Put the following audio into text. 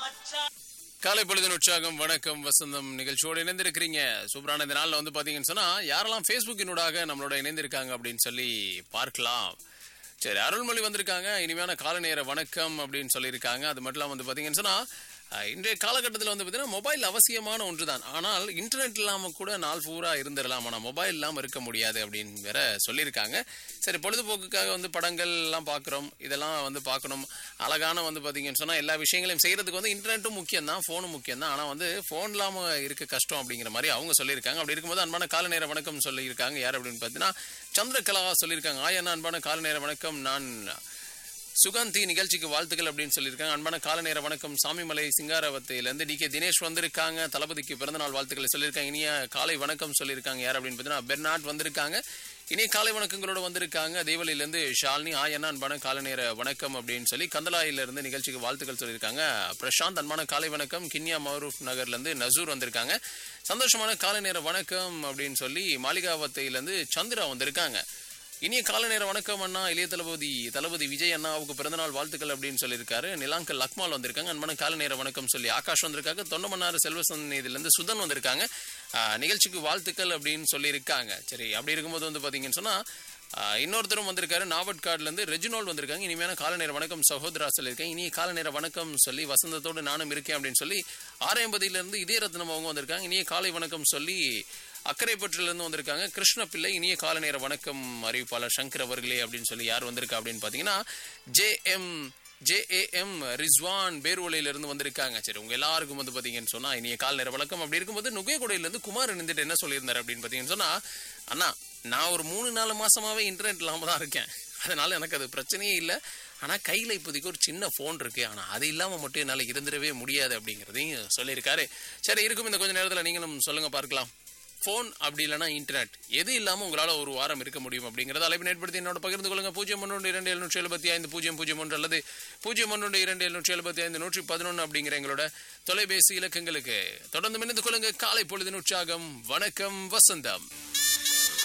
காலை பொழுதின் உற்சாகம் வணக்கம் வசந்தம் நிகழ்ச்சியோடு இணைந்திருக்கிறீங்க சூப்பரான இந்த நாள்ல வந்து பாத்தீங்கன்னு சொன்னா யாரெல்லாம் ஃபேஸ்புக்கினூடாக நம்மளோட இணைந்திருக்காங்க அப்படின்னு சொல்லி பார்க்கலாம் சரி அருள்மொழி வந்திருக்காங்க இனிமையான காலை நேர வணக்கம் அப்படின்னு சொல்லியிருக்காங்க அது மட்டும் இல்லாம வந்து பாத்தீங்கன்னு சொன்னா அஹ், இன்றைய காலகட்டத்தில் வந்து பார்த்தீங்கன்னா மொபைல் அவசியமான ஒன்றுதான் ஆனால் இன்டர்நெட் இல்லாம கூட நாள் பூரா இருந்துடலாம் ஆனால் மொபைல் இல்லாம இருக்க முடியாது அப்படின்னு வேற சொல்லியிருக்காங்க சரி பொழுதுபோக்குக்காக வந்து படங்கள் எல்லாம் பார்க்குறோம் இதெல்லாம் வந்து பார்க்கணும் அழகான வந்து பார்த்தீங்கன்னு சொன்னால் எல்லா விஷயங்களையும் செய்யறதுக்கு வந்து இன்டர்நெட்டும் முக்கியம் தான் ஃபோனும் முக்கியம் தான் ஆனால் வந்து ஃபோன் இல்லாமல் இருக்க கஷ்டம் அப்படிங்கிற மாதிரி அவங்க சொல்லியிருக்காங்க அப்படி இருக்கும்போது அன்பான கால நேர வணக்கம் சொல்லியிருக்காங்க யார் அப்படின்னு பார்த்தீங்கன்னா சந்திரகலா சொல்லியிருக்காங்க ஆயண்ணா அன்பான கால நேர வணக்கம் நான் சுகாந்தி நிகழ்ச்சிக்கு வாழ்த்துக்கள் அப்படின்னு சொல்லியிருக்காங்க அன்பான கால நேர வணக்கம் சாமிமலை சிங்காரவத்தையிலேருந்து டி கே தினேஷ் வந்திருக்காங்க தளபதிக்கு பிறந்தநாள் வாழ்த்துக்களை சொல்லியிருக்காங்க இனிய காலை வணக்கம் சொல்லியிருக்காங்க யார் அப்படின்னு பார்த்தீங்கன்னா பெர்னாட் வந்திருக்காங்க இனிய காலை வணக்கங்களோட வந்திருக்காங்க தேவலியிலேருந்து ஷாலினி ஆயண்ணா அன்பான கால நேர வணக்கம் அப்படின்னு சொல்லி கந்தலாயிலிருந்து நிகழ்ச்சிக்கு வாழ்த்துக்கள் சொல்லியிருக்காங்க பிரசாந்த் அன்பான காலை வணக்கம் கின்யா மௌரூப் நகர்லேருந்து நசூர் வந்திருக்காங்க சந்தோஷமான காலை நேர வணக்கம் அப்படின்னு சொல்லி மாளிகாவத்தையிலேருந்து சந்திரா வந்திருக்காங்க இனிய கால நேர வணக்கம் அண்ணா இளைய தளபதி தளபதி விஜய் அண்ணாவுக்கு பிறந்தநாள் வாழ்த்துக்கள் அப்படின்னு சொல்லியிருக்காரு நிலாங்கல் லக்மால் வந்திருக்காங்க அன்பான கால நேர வணக்கம் சொல்லி ஆகாஷ் வந்திருக்காங்க தொண்டமன்னாறு செல்வசன் இதுலேருந்து சுதன் வந்திருக்காங்க ஆஹ், நிகழ்ச்சிக்கு வாழ்த்துக்கள் அப்படின்னு சொல்லியிருக்காங்க சரி அப்படி இருக்கும்போது வந்து பார்த்தீங்கன்னு சொன்னால் ஆஹ், இன்னொருத்தரும் வந்திருக்காரு நாவட்காட்லேருந்து ரெஜினோல் வந்திருக்காங்க இனிமையான கால நேர வணக்கம் சகோதரா சொல்லியிருக்கேன் இனிய கால நேர வணக்கம் சொல்லி வசந்தத்தோடு நானும் இருக்கேன் அப்படின்னு சொல்லி ஆரையம்பதியிலேருந்து இதய ரத்னம் அவங்க வந்திருக்காங்க இனிய காலை வணக்கம் சொல்லி அக்கரைப்பற்றிலிருந்து வந்திருக்காங்க கிருஷ்ண பிள்ளை இனிய கால நேர வணக்கம் அறிவிப்பாளர் சங்கர் அவர்களே அப்படின்னு சொல்லி யார் வந்திருக்கா அப்படின்னு பார்த்தீங்கன்னா ஜே எம் ஜேஏஎம் ரிஸ்வான் பேர்வலையிலிருந்து வந்திருக்காங்க சரி உங்க எல்லாருக்கும் வந்து பார்த்தீங்கன்னு சொன்னா இனிய கால நேர வணக்கம் அப்படி இருக்கும்போது நுகைக்குடையிலேருந்து குமார் இருந்துட்டு என்ன சொல்லியிருந்தார் அப்படின்னு பார்த்தீங்கன்னு சொன்னா அண்ணா நான் ஒரு மூணு நாலு மாசமாவே இன்டர்நெட் இல்லாம தான் இருக்கேன் அதனால எனக்கு அது பிரச்சனையே இல்லை ஆனால் கையில் இப்போதைக்கு ஒரு சின்ன ஃபோன் இருக்கு ஆனால் அது இல்லாமல் மட்டும் என்னால் இருந்துடவே முடியாது அப்படிங்கிறதையும் சொல்லியிருக்காரு சரி இருக்கும் இந்த கொஞ்ச நேரத்தில் நீங்களும் சொல்லுங்க பார்க்கலாம் ஃபோன் அப்படி இல்லைனா இன்டர்நெட் எது இல்லாமல் உங்களால் ஒரு வாரம் இருக்க முடியும் அப்படிங்கிறத அழைப்பு ஏற்படுத்தி என்னோட பகிர்ந்து கொள்ளுங்க பூஜ்ஜியம் ஒன்று இரண்டு எழுநூற்றி எழுபத்தி ஐந்து பூஜ்ஜியம் பூஜ்ஜியம் ஒன்று அல்லது பூஜ்ஜியம் ஒன்று இரண்டு எழுநூற்றி எழுபத்தி ஐந்து நூற்றி பதினொன்று அப்படிங்கிற எங்களோட தொலைபேசி இலக்கங்களுக்கு தொடர்ந்து இணைந்து கொள்ளுங்க காலை பொழுதின் உற்சாகம் வணக்கம் வசந்தம்